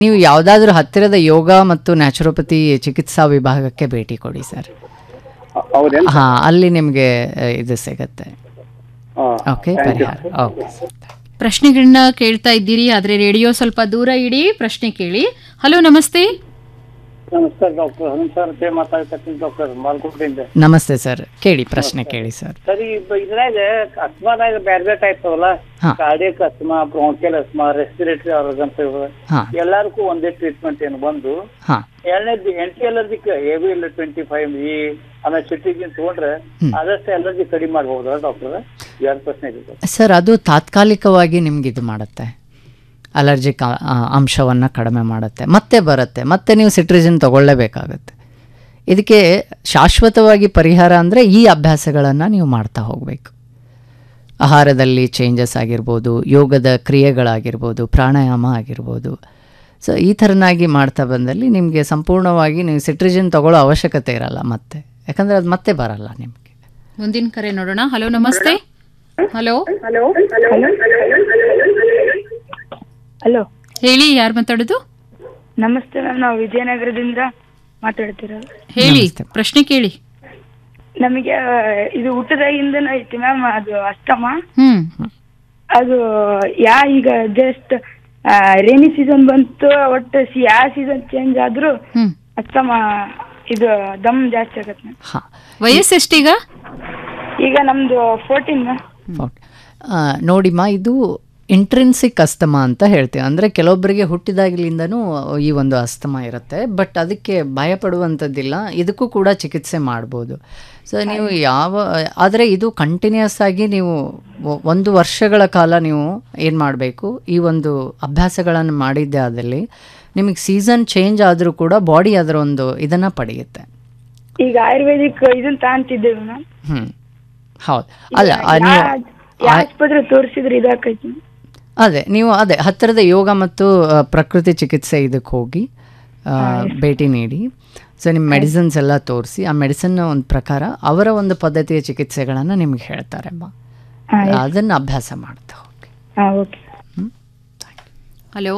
ನೀವು ಯಾವುದಾದ್ರೂ ಹತ್ತಿರದ ಯೋಗ ಮತ್ತು ನ್ಯಾಚುರೋಪತಿ ಚಿಕಿತ್ಸಾ ವಿಭಾಗಕ್ಕೆ ಭೇಟಿ ಕೊಡಿ ಸರ್ ಹೌದೇನು ಹಾ ಅಲ್ಲಿ ನಿಮಗೆ ಇದು ಸಿಗತ್ತೆ ಓಕೆ ಪರಿಹಾರ ಓಕೆ ಪ್ರಶ್ನೆಗಳನ್ನ ಕೇಳ್ತಾ ಇದ್ದೀರಿ ಆದ್ರೆ ರೇಡಿಯೋ ಸ್ವಲ್ಪ ದೂರ ಇಡಿ ಪ್ರಶ್ನೆ ಕೇಳಿ ಹಲೋ ನಮಸ್ತೆ ನಮಸ್ಕಾರ ಡಾಕ್ಟರ್ ಹನುಮಂತ ಮಾತಾಡ್ತೀನಿ ಡಾಕ್ಟರ್ ಮಾಲ್ಕೋಟೆಯಿಂದ ನಮಸ್ತೆ ಸರ್ ಕೇಳಿ ಪ್ರಶ್ನೆ ಕೇಳಿ ಸರ್ ಸರಿ ಇದ್ರಾಗ ಅಸ್ಮಾದಾಗ ಬೇರೆ ಬೇರೆ ಟೈಪ್ ಅವಲ್ಲ ಹಾ. Cardiac asthma bronchial asthma respiratory organs ಹಾ ಎಲ್ಲಾರ್ಗೂ ಒಂದೇ ಟ್ರೀಟ್ಮೆಂಟ್ ಏನು ಬಂದು ಹಾ ಎರಡನೇದು ಎಂಟಿ ಅಲರ್ಜಿಕ್ ಎವಿ ಇಲ್ಲ ಟ್ವೆಂಟಿ ಫೈವ್ ಇ ಆಮೇಲೆ ಸಿಟಿಗಿನ್ ತಗೊಂಡ್ರೆ ಆದಷ್ಟು ಅಲರ್ಜಿ ಕಡಿಮೆ ಮಾಡ್ಬೋದಾ ಡಾಕ್ಟರ್ ಎರಡು ಪ್ರಶ್ನೆ ಇದೆ ಸರ್ ಅದು ತಾತ್ಕಾಲಿಕವಾಗಿ ನಿಮ್ಗೆ ಇದು ಮಾಡುತ್ತೆ ಅಲರ್ಜಿಕ್ ಅಂಶವನ್ನು ಕಡಿಮೆ ಮಾಡುತ್ತೆ ಮತ್ತೆ ಬರುತ್ತೆ ಮತ್ತೆ ನೀವು ಸಿಟ್ರಿಜಿನ್ ತಗೊಳ್ಳೇಬೇಕಾಗತ್ತೆ ಇದಕ್ಕೆ ಶಾಶ್ವತವಾಗಿ ಪರಿಹಾರ ಅಂದರೆ ಈ ಅಭ್ಯಾಸಗಳನ್ನು ನೀವು ಮಾಡ್ತಾ ಹೋಗಬೇಕು ಆಹಾರದಲ್ಲಿ ಚೇಂಜಸ್ ಆಗಿರ್ಬೋದು ಯೋಗದ ಕ್ರಿಯೆಗಳಾಗಿರ್ಬೋದು ಪ್ರಾಣಾಯಾಮ ಆಗಿರ್ಬೋದು ಸೊ ಈ ಥರನಾಗಿ ಮಾಡ್ತಾ ಬಂದಲ್ಲಿ ನಿಮಗೆ ಸಂಪೂರ್ಣವಾಗಿ ನೀವು ಸಿಟ್ರಿಜಿನ್ ತಗೊಳ್ಳೋ ಅವಶ್ಯಕತೆ ಇರಲ್ಲ ಮತ್ತೆ ಯಾಕಂದರೆ ಅದು ಮತ್ತೆ ಬರಲ್ಲ ನಿಮಗೆ ಮುಂದಿನ ಕರೆ ನೋಡೋಣ ಹಲೋ ನಮಸ್ತೆ ಹಲೋ ಹಲೋ ಹೇಳಿ ಯಾರು ಮಾತಾಡೋದು ನಮಸ್ತೆ ಮ್ಯಾಮ್ ನಾವು ವಿಜಯನಗರದಿಂದ ಮಾತಾಡ್ತಿರೋದು ಹೇಳಿ ಪ್ರಶ್ನೆ ಕೇಳಿ ನಮಗೆ ಆ, ಇದು ಊಟದಾಗಿಂದನೂ ಐತಿ ಮ್ಯಾಮ್ ಅದು ಅಸ್ತಮ ಹ್ಮ್ ಅದು ಯಾ ಈಗ ಜಸ್ಟ್ ರೇನಿ ಸೀಸನ್ ಬಂತು ಒಟ್ಟು ಸಿ- ಯಾ ಸೀಸನ್ ಚೇಂಜ್ ಆದ್ರೂ ಹ್ಮ್ ಅಸ್ತಮ ಇದು ದಮ್ ಜಾಸ್ತಿ ಆಗತ್ತೆ ಮ್ಯಾಮ್ ಹಾಂ ವಯಸ್ಸೆಷ್ಟೀಗ ಈಗ ನಮ್ದು ಫೋರ್ಟೀನ್ ಮ್ಯಾಮ್ ಫೌಂಡ್ ನೋಡಿಮ್ಮ ಇದು ಇಂಟ್ರೆನ್ಸಿಕ್ ಅಸ್ತಮ ಅಂತ ಹೇಳ್ತೀವಿ ಅಂದರೆ ಕೆಲವೊಬ್ಬರಿಗೆ ಹುಟ್ಟಿದಾಗಲಿಂದನೂ ಈ ಒಂದು ಅಸ್ತಮ ಇರುತ್ತೆ ಬಟ್ ಅದಕ್ಕೆ ಭಯ ಪಡುವಂಥದ್ದಿಲ್ಲ ಇದಕ್ಕೂ ಕೂಡ ಚಿಕಿತ್ಸೆ ಮಾಡ್ಬೋದು ಸೊ ನೀವು ಯಾವ ಆದರೆ ಇದು ಕಂಟಿನ್ಯೂಸ್ ಆಗಿ ನೀವು ಒ- ಒಂದು ವರ್ಷಗಳ ಕಾಲ ನೀವು ಏನು ಮಾಡಬೇಕು ಈ ಒಂದು ಅಭ್ಯಾಸಗಳನ್ನು ಮಾಡಿದ್ದೆ ಆದಲ್ಲಿ ನಿಮಗೆ ಸೀಸನ್ ಚೇಂಜ್ ಆದರೂ ಕೂಡ ಬಾಡಿ ಅದರ ಒಂದು ಇದನ್ನು ಪಡೆಯುತ್ತೆ ಈಗ ಆಯುರ್ವೇದಿಕ್ ಇದನ್ನ ತಾಂತಿದ್ದೇವೆ ಮ್ಯಾಮ್ ಹ್ಞೂ ಹೌದು ಅಲ್ಲ ಆ ನೀವು ಯಾ ಆಸ್ಪತ್ರೆ ತೋರಿಸಿದ್ರೆ ಇದಾಕೈತಿ ಅದೇ ನೀವು ಅದೇ ಹತ್ತಿರದ ಯೋಗ ಮತ್ತು ಆ, ಪ್ರಕೃತಿ ಚಿಕಿತ್ಸೆ ಇದಕ್ಕೆ ಹೋಗಿ ಆ, ಭೇಟಿ ನೀಡಿ ಸೊ ನಿಮ್ಮ ಮೆಡಿಸಿನ್ಸ್ ಎಲ್ಲ ತೋರಿಸಿ ಆ ಮೆಡಿಸಿನ್ ಒಂದು ಪ್ರಕಾರ ಅವರ ಒಂದು ಪದ್ಧತಿಯ ಚಿಕಿತ್ಸೆಗಳನ್ನು ನಿಮ್ಗೆ ಹೇಳ್ತಾರೆ ಅಮ್ಮ ಅದನ್ನು ಅಭ್ಯಾಸ ಮಾಡ್ತಾ ಹೋಗಿ ಹಾ okay hello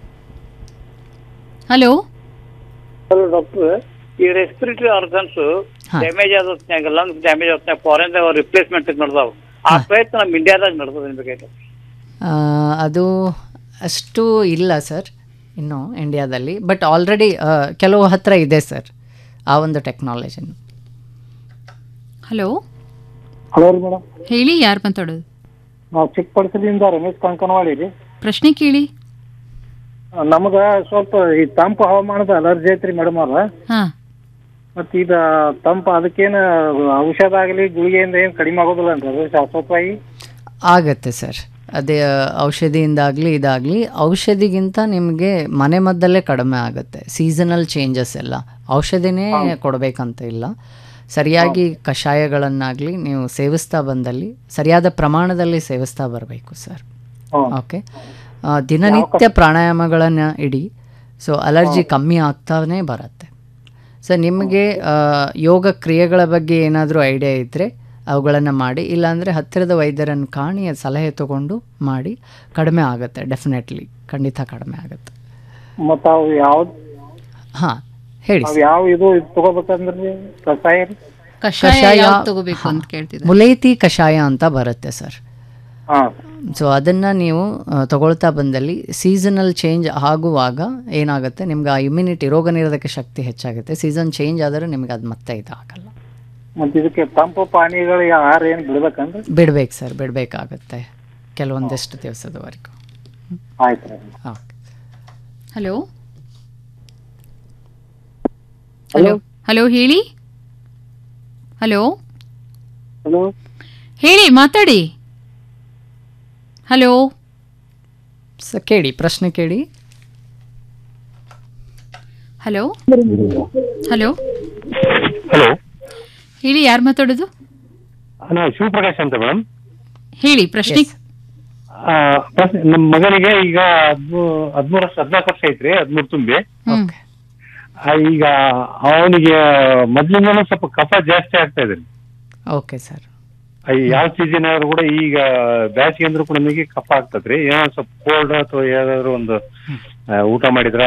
hello hello doctor ಈ ರೆಸ್ಪಿರೇಟರಿ ಆರ್ಗನ್ಸ್ ಡ್ಯಾಮೇಜ್ ಆದ ಲಂಗ್ಸ್ ಡ್ಯಾಮೇಜ್ ಆದ ಫಾರಿನ್ ರಿಪ್ಲೇಸ್ಮೆಂಟ್ ನಡೆದಾವ ಆ ಪ್ರಯತ್ನ ನಮ್ಮ ಇಂಡಿಯಾದಾಗ ನಡೆದದ ನಿಮಗೆ ಆ, ಅದು ಅಷ್ಟು ಇಲ್ಲ ಸರ್ ಇನ್ನು ಇಂಡಿಯಾದಲ್ಲಿ ಬಟ್ ಆಲ್ರೆಡಿ ಕೆಲವು ಹತ್ರ ಇದೆ ಸರ್ ಆ ಒಂದು ಟೆಕ್ನಾಲಜಿನ ಹಲೋ ಹಲೋ ರೀ ಮೇಡಮ್ ಹೇಳಿ ಯಾರು ಮಾತಾಡೋದು ನಾವು ಚಿಕ್ಕಪಡಿಸಲಿಂದ ರಮೇಶ್ ಕಂಕನವಾಡಿ ರೀ ಪ್ರಶ್ನೆ ಕೇಳಿ ನಮಗ ಸ್ವಲ್ಪ ಈ ತಂಪು ಹವಾಮಾನದ ಅಲರ್ಜಿ ಐತ್ರಿ ಮೇಡಮ್ ಅವ್ರ ಹಾ ಮತ್ತ ಈಗ ತಂಪು ಅದಕ್ಕೇನ ಔಷಧ ಆಗಲಿ ಗುಳಿಗೆಯಿಂದ ಏನು ಕಡಿಮೆ ಆಗೋದಿಲ್ಲ ಅಂತ ಅದು ಶಾಶ್ವತವಾಗಿ ಆಗತ್ತೆ ಸರ್ ಅದೇ ಔಷಧಿಯಿಂದಾಗಲಿ ಇದಾಗಲಿ ಔಷಧಿಗಿಂತ ನಿಮಗೆ ಮನೆ ಮದ್ದಲ್ಲೇ ಕಡಿಮೆ ಆಗುತ್ತೆ ಸೀಸನಲ್ ಚೇಂಜಸ್ ಎಲ್ಲ ಔಷಧಿನೇ ಕೊಡಬೇಕಂತ ಇಲ್ಲ ಸರಿಯಾಗಿ ಕಷಾಯಗಳನ್ನಾಗಲಿ ನೀವು ಸೇವಿಸ್ತಾ ಬಂದಲ್ಲಿ ಸರಿಯಾದ ಪ್ರಮಾಣದಲ್ಲಿ ಸೇವಿಸ್ತಾ ಬರಬೇಕು ಸರ್ ಓಕೆ ಆ, ದಿನನಿತ್ಯ ಪ್ರಾಣಾಯಾಮಗಳನ್ನು ಇಡಿ ಸೊ ಅಲರ್ಜಿ ಕಮ್ಮಿ ಆಗ್ತಾನೇ ಬರುತ್ತೆ ಸೊ ನಿಮಗೆ ಆ, ಯೋಗ ಕ್ರಿಯೆಗಳ ಬಗ್ಗೆ ಏನಾದರೂ ಐಡಿಯಾ ಇದ್ದರೆ ಅವುಗಳನ್ನು ಮಾಡಿ ಇಲ್ಲಾಂದರೆ ಹತ್ತಿರದ ವೈದ್ಯರನ್ನು ಕಾಣಿ ಸಲಹೆ ತಗೊಂಡು ಮಾಡಿ ಕಡಿಮೆ ಆಗುತ್ತೆ ಡೆಫಿನೆಟ್ಲಿ ಖಂಡಿತ ಕಡಿಮೆ ಆಗುತ್ತೆ ಮತ್ತ ಅವು ಯಾವ್ದು ಹಾಂ ಹೇಳಿ ಅವು ಯಾವ ಇದು ಇದು ತಗೋಬೇಕಂದ್ರಿ ಕಷಾಯ ರೀ ಕಷಾಯ ಕಷಾಯ ಯಾವ್ದು ತಗೋಬೇಕು ಅಂತ ಕೇಳ್ತಿದ್ದಾರೆ ಮುಲೇತಿ ಕಷಾಯ ಅಂತ ಬರುತ್ತೆ ಸರ್ ಹಾ ಸೊ ಅದನ್ನು ನೀವು ಆ, ತಗೊಳ್ತಾ ಬಂದಲ್ಲಿ ಸೀಸನಲ್ ಚೇಂಜ್ ಆಗುವಾಗ ಏನಾಗುತ್ತೆ ನಿಮ್ಗೆ ಆ ಇಮ್ಯುನಿಟಿ ರೋಗ ನಿರೋಧಕ ಶಕ್ತಿ ಹೆಚ್ಚಾಗುತ್ತೆ ಸೀಸನ್ ಚೇಂಜ್ ಆದರೂ ನಿಮ್ಗೆ ಅದು ಮತ್ತೆ ಇದಾಗಲ್ಲ ಮತ್ತ ಇದಕ್ಕೆ ತಂಪು ಪಾನೀಯಗಳು ಆಹಾರ ಏನು ಬಿಡ್ಬೇಕಂದ್ರಿ ಬಿಡ್ಬೇಕು ಸರ್ ಬಿಡಬೇಕಾಗತ್ತೆ ಕೆಲವೊಂದಿಷ್ಟು ದಿವಸದವರೆಗೂ ಆಯ್ತು ರೀ ಓಕೆ ಹಲೋ ಹಲೋ ಹಲೋ ಹೇಳಿ ಹಲೋ ಹಲೋ ಹೇಳಿ ಮಾತಾಡಿ ಹಲೋ ಸ ಕೇಳಿ ಪ್ರಶ್ನೆ ಕೇಳಿ ಹಲೋ ಹಲೋ ಹಲೋ ಹೇಳಿ ಯಾರು ಮಾತಾಡೋದು ನಾನು ಶಿವಪ್ರಕಾಶ್ ಅಂತ ಮೇಡಮ್ ಹೇಳಿ ಪ್ರಶ್ನೆ ನಮ್ಮ ಮಗನಿಗೆ ಈಗ ಹದ್ಮೂ ಹದಿಮೂರು ವರ್ಷ ಹದಿನಾಲ್ಕು ವರ್ಷ ಐತ್ರಿ ಹದಿಮೂರು ತುಂಬಿ ಹ್ಮ್ ಆ, ಈಗ ಅವನಿಗೆ ಮೊದ್ಲಿಂದನೂ ಸ್ವಲ್ಪ ಕಫ ಜಾಸ್ತಿ ಆಗ್ತಾ ಇದೆ ಓಕೆ ಸರ್ ಯಾವ ಸೀಸನ್ ಆದ್ರೂ ಕೂಡ ಈಗ ಬ್ಯಾಸಿಗೆ ಅಂದ್ರೂ ಕೂಡ ನಮಗೆ ಕಫ ಆಗ್ತದ್ರಿ ಏನೋ ಸ್ವಲ್ಪ ಕೋಲ್ಡ್ ಅಥವಾ ಯಾವ್ದಾದ್ರು ಒಂದು ಆ, ಊಟ ಮಾಡಿದ್ರ